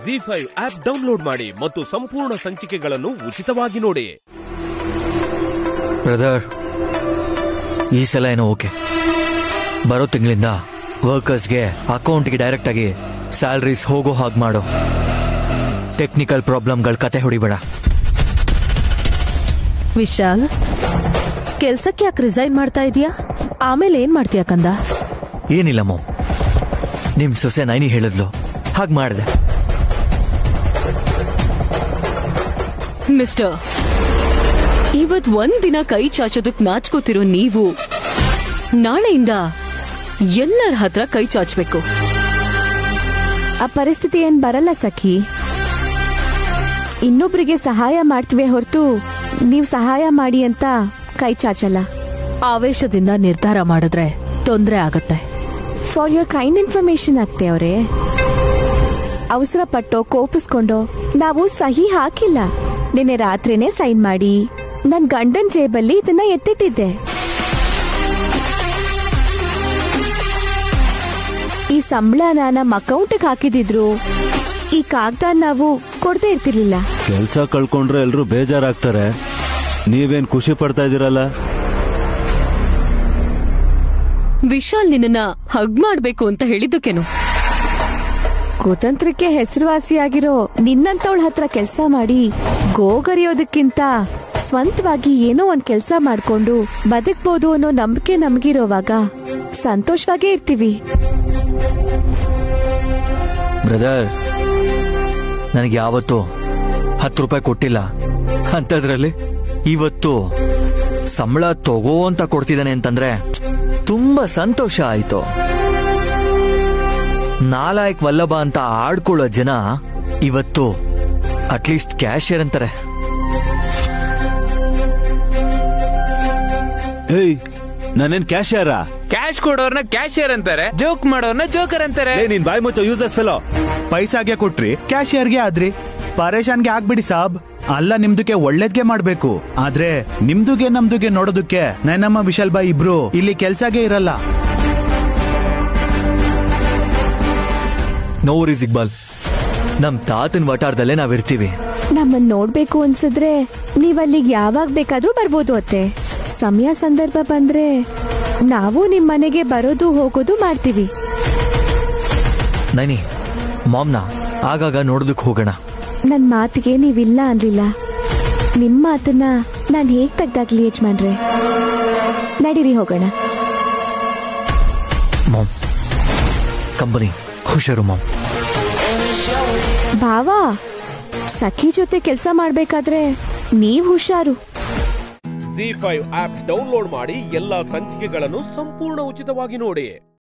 G five app download ಮಾಡಿ ಮತ್ತು ಸಂಪೂರ್ಣ ಸಂಚಿಕೆಗಳನ್ನು ಉಚಿತವಾಗಿ ನೋಡಿ ಬ್ರದರ್ ಈ ಸಲ ಏನೋ ಓಕೆ ಬರೋ ತಿಂಗಳಿಂದ ವರ್ಕರ್ಸ್ಗೆ ಅಕೌಂಟ್ಗೆ ಡೈರೆಕ್ಟ್ ಆಗಿ ಸ್ಯಾಲ್ರೀಸ್ ಹೋಗೋ ಹಾಗೆ ಮಾಡು ಟೆಕ್ನಿಕಲ್ ಪ್ರಾಬ್ಲಮ್ಗಳ ಕತೆ ಹೊಡಿಬೇಡ ವಿಶಾಲ್ ಕೆಲ್ಸಕ್ಕೆ ಯಾಕೆ ರಿಸೈನ್ ಮಾಡ್ತಾ ಇದೀಯಾ ಆಮೇಲೆ ಏನ್ ಮಾಡ್ತೀಯ ಕಂದ ಏನಿಲ್ಲ ಮೋಮ್ ನಿಮ್ ಸೊಸೆ ನೈನಿ ಹೇಳಿದ್ಲು ಹಾಗೆ ಮಾಡಿದೆ ಮಿಸ್ಟರ್ ಇವತ್ ಒಂದ್ ದಿನ ಕೈ ಚಾಚೋದಕ್ ನಾಚ್ಕೋತಿರೋ ನೀವು ನಾಳೆಯಿಂದ ಎಲ್ಲರ ಹತ್ರ ಕೈ ಚಾಚ್ಬೇಕು ಆ ಪರಿಸ್ಥಿತಿ ಏನ್ ಬರಲ್ಲ ಸಖಿ ಇನ್ನೊಬ್ರಿಗೆ ಸಹಾಯ ಮಾಡ್ತೀವಿ ಹೊರತು ನೀವ್ ಸಹಾಯ ಮಾಡಿ ಅಂತ ಕೈ ಚಾಚಲ್ಲ ಆವೇಶದಿಂದ ನಿರ್ಧಾರ ಮಾಡಿದ್ರೆ ತೊಂದ್ರೆ ಆಗತ್ತೆ ಫಾರ್ ಯುವರ್ ಕೈಂಡ್ ಇನ್ಫಾರ್ಮೇಶನ್ ಅತ್ತೆ ಅವರೇ ಅವಸರ ಪಟ್ಟೋ ಕೋಪಿಸ್ಕೊಂಡೋ ನಾವು ಸಹಿ ಹಾಕಿಲ್ಲ ನಿನ್ನೆ ರಾತ್ರಿನೇ ಸೈನ್ ಮಾಡಿ ನನ್ ಗಂಡನ್ ಜೇಬಲ್ಲಿ ಇದನ್ನ ಎತ್ತಿಟ್ಟಿದ್ದೆ ಈ ಸಂಬಳನ ನಮ್ಮ ಅಕೌಂಟ್ಗೆ ಹಾಕಿದಿದ್ರು ಈ ಕಾಗದ ನಾವು ಕೊಡದೇ ಇರ್ತಿರ್ಲಿಲ್ಲ ಕೆಲಸ ಕಳ್ಕೊಂಡ್ರೆ ಎಲ್ರು ಬೇಜಾರಾಗ್ತಾರೆ ನೀವೇನ್ ಖುಷಿ ಪಡ್ತಾ ಇದೀರಲ್ಲ ವಿಶಾಲ್ ನಿನ್ನನ್ನ ಹಗ್ ಮಾಡ್ಬೇಕು ಅಂತ ಹೇಳಿದ್ದಕ್ಕೇನು ಕುತಂತ್ರಕ್ಕೆ ಹೆಸರುವಾಸಿಯಾಗಿರೋ ನಿನ್ನಂತವಳ ಹತ್ರ ಕೆಲಸ ಮಾಡಿ ಗೋಗರಿಯೋದಕ್ಕಿಂತ ಸ್ವಂತವಾಗಿ ಏನೋ ಒಂದ್ ಕೆಲಸ ಮಾಡ್ಕೊಂಡು ಬದುಕ್ಬೋದು ಅನ್ನೋ ನಂಬಿಕೆ ನಮ್ಗಿರೋವಾಗ ಸಂತೋಷವಾಗೇ ಇರ್ತೀವಿ ಬ್ರದರ್ ನನಗೆ ಯಾವತ್ತೂ ಹತ್ತು ರೂಪಾಯಿ ಕೊಟ್ಟಿಲ್ಲ ಅಂಥದ್ರಲ್ಲಿ ಇವತ್ತು ಸಂಬಳ ತಗೋ ಅಂತ ಕೊಡ್ತಿದ್ದಾನೆ ಅಂತಂದ್ರೆ ತುಂಬಾ ಸಂತೋಷ ಆಯ್ತು ನಾಲಾಯಕ್ ವಲ್ಲಭ ಅಂತ ಆಡ್ಕೊಳ್ಳೋ ಜನ ಇವತ್ತು ಅಟ್ಲೀಸ್ಟ್ ಕ್ಯಾಶಿಯರ್ ಅಂತಾರೆ ಹೇಯ್ ನಾನೇನ್ ಕ್ಯಾಶಿಯರಾ ಕ್ಯಾಶ್ ಕೊಡೋರ್ನ ಕ್ಯಾಶಿಯರ್ ಅಂತಾರೆ ಜೋಕ್ ಮಾಡೋರ್ನ ಜೋಕರ್ ಅಂತಾರೆ ಏ ನೀನ್ ಬಾಯ್ ಮುಚ್ಚೋ ಯೂಸ್ಲೆಸ್ ಫೆಲೋ ಪೈಸಾಗೆ ಕೊಟ್ರಿ ಕ್ಯಾಶಿಯರ್ಗೆ ಆದ್ರಿ ಪರೇಶಾನ್ಗೆ ಆಗ್ಬಿಡಿ ಸಾಬ್ ಅಲ್ಲ ನಿಮ್ದಕ್ಕೆ ಒಳ್ಳೇದ್ಗೆ ಮಾಡ್ಬೇಕು ಆದ್ರೆ ನಿಮ್ದುಗೆ ನಮ್ದುಗೆ ನೋಡೋದಕ್ಕೆ ನನ್ನಮ್ಮ ವಿಶಾಲ್ ಬಾಯ್ ಇಬ್ರು ಇಲ್ಲಿ ಕೆಲ್ಸಗೆ ಇರಲ್ಲ ನೋ ವರೀಸ್ ಇಕ್ಬಾಲ್ ನಮ್ ತಾತನ್ ವಟಾರದಲ್ಲೇ ನಾವಿರ್ತೀವಿ ನಮ್ಮನ್ ನೋಡ್ಬೇಕು ಅನ್ಸಿದ್ರೆ ನೀವಲ್ಲಿಗೆ ಯಾವಾಗ ಬೇಕಾದ್ರೂ ಬರ್ಬೋದು ಅತ್ತೆ ಸಮಯ ಸಂದರ್ಭ ಬಂದ್ರೆ ನಾವು ನಿಮ್ ಮನೆಗೆ ಬರೋದು ಹೋಗೋದು ಮಾಡ್ತೀವಿ ನೈನಿ ಮಾಮ್ನ ಆಗಾಗ ನೋಡೋದಕ್ ಹೋಗೋಣ ನನ್ ಮಾತಿಗೆ ನೀವಿಲ್ಲ ಅನ್ಲಿಲ್ಲ ನಿಮ್ ಮಾತನ್ನ ನಾನ್ ಹೇಗ್ ತೆಗ್ದಾಗ್ಲಿ ಯಜಮಾನ್ರೆ ನಡೀರಿ ಹೋಗೋಣ ಮಾಮ್ ಕಂಪನಿ ಹುಷಾರು ಮಾಮ್ ಭಾವ ಸಖಿ ಜೊತೆ ಕೆಲ್ಸ ಮಾಡ್ಬೇಕಾದ್ರೆ ನೀವ್ ಹುಷಾರು ಜಿ ಫೈವ್ ಆಪ್ ಡೌನ್ಲೋಡ್ ಮಾಡಿ ಎಲ್ಲಾ ಸಂಚಿಕೆಗಳನ್ನು ಸಂಪೂರ್ಣ ಉಚಿತವಾಗಿ ನೋಡಿ